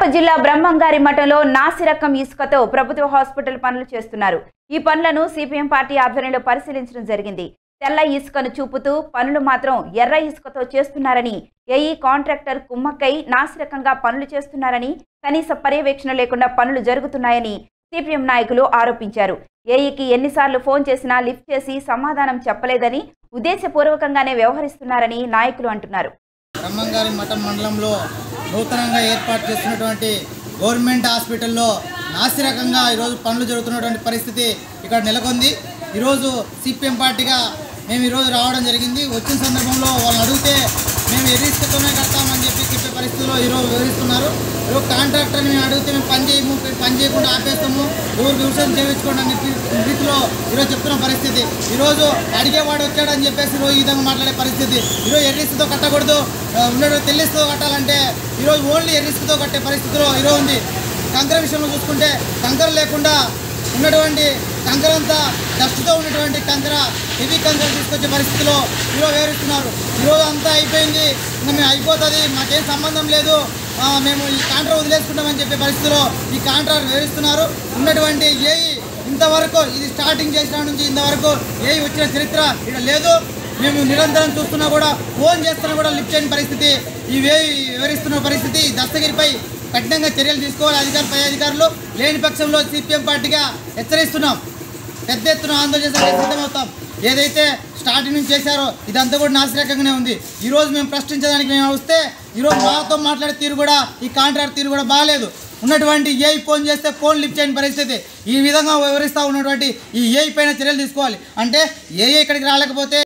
కడప జిల్లా బ్రహ్మంగారి మఠంలో నాసిరకం ఇసుకతో ప్రభుత్వ హాస్పిటల్ పనులు చేస్తున్నారు ఈ పనులను సిపిఎం పార్టీ ఆధ్వర్యంలో పరిశీలించడం జరిగింది తెల్ల ఇసుకను చూపుతూ పనులు మాత్రం ఎర్ర ఇసుకతో చేస్తున్నారని ఏఈ కాంట్రాక్టర్ కుమ్మక్కై నాసిరకంగా పనులు చేస్తున్నారని కనీస పర్యవేక్షణ లేకుండా పనులు జరుగుతున్నాయని సిపిఎం నాయకులు ఆరోపించారు ఏఈకి ఎన్నిసార్లు ఫోన్ చేసినా లిఫ్ట్ చేసి సమాధానం చెప్పలేదని ఉద్దేశపూర్వకంగానే వ్యవహరిస్తున్నారని నాయకులు అంటున్నారు బ్రహ్మంగారి మఠం మండలంలో నూతనంగా ఏర్పాటు చేస్తున్నటువంటి గవర్నమెంట్ హాస్పిటల్లో నాసిరకంగా ఈరోజు పనులు జరుగుతున్నటువంటి పరిస్థితి ఇక్కడ నెలకొంది ఈరోజు సిపిఎం పార్టీగా మేము ఈరోజు రావడం జరిగింది వచ్చిన సందర్భంలో వాళ్ళని అడిగితే మేము ఎర్రిస్తూనే కడతామని చెప్పి చెప్పే పరిస్థితిలో ఈరోజు వివరిస్తున్నారు ఈరోజు కాంట్రాక్టర్ని మేము అడిగితే మేము పని చేయము పని చేయకుండా ఆపేస్తాము ఊరు వ్యవసాయం చేయించుకోండి అని చెప్పి రీతిలో ఈరోజు చెప్తున్న పరిస్థితి ఈరోజు అడిగేవాడు వచ్చాడని చెప్పేసి ఈరోజు ఈ విధంగా మాట్లాడే పరిస్థితి ఈరోజు ఎర్రిస్తుతో కట్టకూడదు ఆ, ఉన్నటువంటి తెల్లిస్తుతో కట్టాలంటే ఈరోజు ఓన్లీ ఎర్రిస్తుతో కట్టే పరిస్థితిలో ఈరోజు ఉంది కంకర విషయంలో చూసుకుంటే కంకర లేకుండా ఉన్నటువంటి కంకర అంతా డస్ట్తో ఉన్నటువంటి కంకర హెవీ కంకర తీసుకొచ్చే పరిస్థితిలో ఈరోజు వివరిస్తున్నారు ఈరోజు అంతా అయిపోయింది ఇంకా మేము అయిపోతుంది మాకేం సంబంధం లేదు ఆ, మేము ఈ కాంట్రా వదిలేసుకుంటామని చెప్పే పరిస్థితిలో ఈ కాంట్రాక్ట్ వివరిస్తున్నారు ఉన్నటువంటి ఏఈ ఇంతవరకు ఇది స్టార్టింగ్ చేసిన నుంచి ఇంతవరకు ఏఈ వచ్చిన చరిత్ర ఇక్కడ లేదు మేము నిరంతరం చూస్తున్నా కూడా ఫోన్ చేస్తున్నా కూడా లిఫ్ట్ చేయని పరిస్థితి ఇవే వివరిస్తున్న పరిస్థితి ఈ దస్తగిరిపై కఠినంగా చర్యలు తీసుకోవాలి అధికార పై అధికారులు లేని పక్షంలో సిపిఎం పార్టీగా హెచ్చరిస్తున్నాం పెద్ద ఎత్తున ఆందోళన చేసే సిద్ధమవుతాం ఏదైతే స్టార్టింగ్ నుంచి చేశారో ఇదంతా కూడా నాసిరకంగానే ఉంది ఈరోజు మేము ప్రశ్నించడానికి మేము వస్తే ఈరోజు మాతో మాట్లాడే తీరు కూడా ఈ కాంట్రాక్ట్ తీరు కూడా బాగాలేదు ఉన్నటువంటి ఏఐ ఫోన్ చేస్తే ఫోన్ లిఫ్ట్ చేయని పరిస్థితి ఈ విధంగా వివరిస్తూ ఉన్నటువంటి ఈ ఏఐ పైన చర్యలు తీసుకోవాలి అంటే ఏఐ ఇక్కడికి రాలేకపోతే